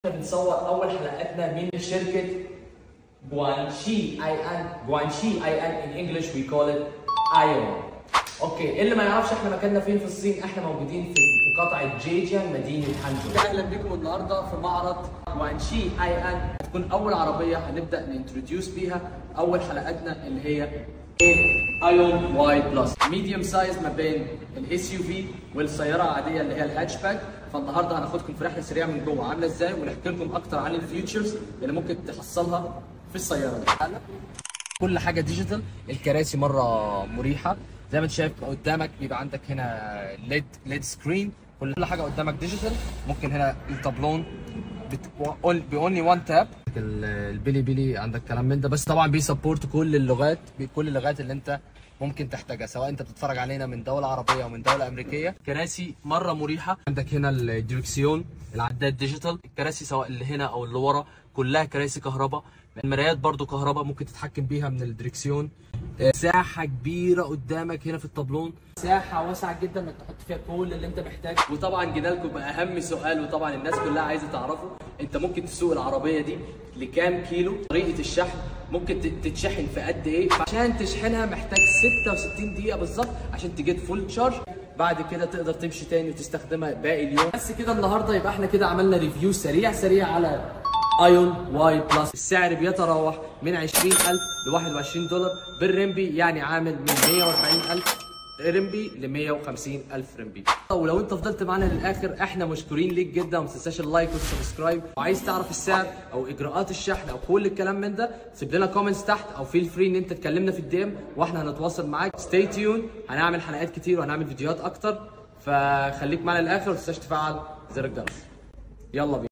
بنصور اول حلقاتنا من شركه جوانشي اي ان جوانشي اي ان ان انجلش وي كول ات ايون اوكي اللي ما يعرفش احنا مكاننا فين في الصين احنا موجودين في مقاطعه جيجيان مدينه هانجو اهلا بكم النهارده في معرض جوانشي اي ان هتكون اول عربيه هنبدا ننتروديوس بيها اول حلقاتنا اللي هي ايون واي بلس ميديوم سايز ما بين الاس يو في والسياره العاديه اللي هي الهاتشباك فالنهارده هناخدكم في رحله سريعه من جوه عامله ازاي ونحكي لكم اكتر عن الفيوتشرز اللي ممكن تحصلها في السياره دي كل حاجه ديجيتال الكراسي مره مريحه زي ما انت شايف قدامك بيبقى عندك هنا ليد ليد سكرين كل حاجه قدامك ديجيتال ممكن هنا الطابلون باونلي وان تاب البيلي بيلي عندك كلام من ده بس طبعا بيسبورت كل اللغات كل اللغات اللي انت ممكن تحتاجها سواء انت بتتفرج علينا من دوله عربيه او من دوله امريكيه كراسي مره مريحه عندك هنا الديركسيون العداد ديجيتال الكراسي سواء اللي هنا او اللي ورا كلها كراسي كهرباء المرايات برضو كهرباء ممكن تتحكم بيها من الدريكسيون ساحه كبيره قدامك هنا في الطابلون ساحه واسعه جدا انك تحط فيها كل اللي انت محتاجه وطبعا جدالكم باهم سؤال وطبعا الناس كلها عايزه تعرفه انت ممكن تسوق العربيه دي لكام كيلو طريقه الشحن ممكن تتشحن في قد ايه عشان تشحنها محتاج 66 دقيقه بالظبط عشان تجيت فول تشارج بعد كده تقدر تمشي تاني وتستخدمها باقي اليوم بس كده النهارده يبقى احنا كده عملنا ريفيو سريع سريع على ايون واي بلس السعر بيتراوح من 20000 ل 21 دولار بالرمبي يعني عامل من 140000 رمبي ل 150000 رمبي ولو انت فضلت معانا للاخر احنا مشكورين ليك جدا وما تنساش اللايك والسبسكرايب وعايز تعرف السعر او اجراءات الشحن او كل الكلام من ده سيب لنا كومنتس تحت او فيل فري ان انت تكلمنا في الدي ام واحنا هنتواصل معاك ستي تيون هنعمل حلقات كتير وهنعمل فيديوهات اكتر فخليك معانا للاخر وما تنساش تفعل زر الجرس يلا بينا